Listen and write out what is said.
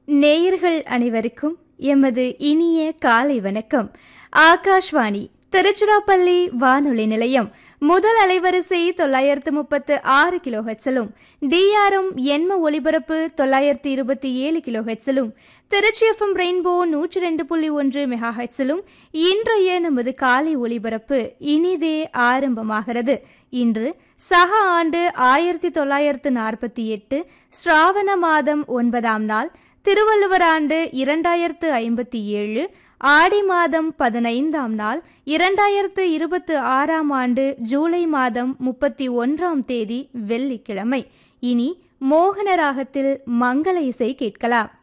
நேயர்கள் அனைவருக்கும் எமது இனிய காலை வணக்கம் ஆகாஷ்வாணி திருச்சிராப்பள்ளி வானொலி நிலையம் முதல் அலைவரிசை தொள்ளாயிரத்து முப்பத்து ஆறு கிலோ ஹெச்சிலும் டிஆர்எம் எண்ம ஒலிபரப்பு தொள்ளாயிரத்து இருபத்தி ஏழு கிலோ ஹெச்சிலும் திருச்சி எஃப்எம் ரெயின்போ நூற்றி ரெண்டு புள்ளி ஒன்று மெகா ஹெச்சிலும் இன்றைய நமது காலை ஒலிபரப்பு இனிதே ஆரம்பமாகிறது இன்று சக ஆண்டு ஆயிரத்தி தொள்ளாயிரத்து நாற்பத்தி எட்டு ஸ்ராவண மாதம் ஒன்பதாம் நாள் திருவள்ளுவர் ஆண்டு இரண்டாயிரத்து ஐம்பத்தி ஏழு ஆடி மாதம் பதினைந்தாம் நாள் இரண்டாயிரத்து இருபத்து ஆறாம் ஆண்டு ஜூலை மாதம் முப்பத்தி ஒன்றாம் தேதி வெள்ளிக்கிழமை இனி மோகன ராகத்தில் மங்கள இசை கேட்கலாம்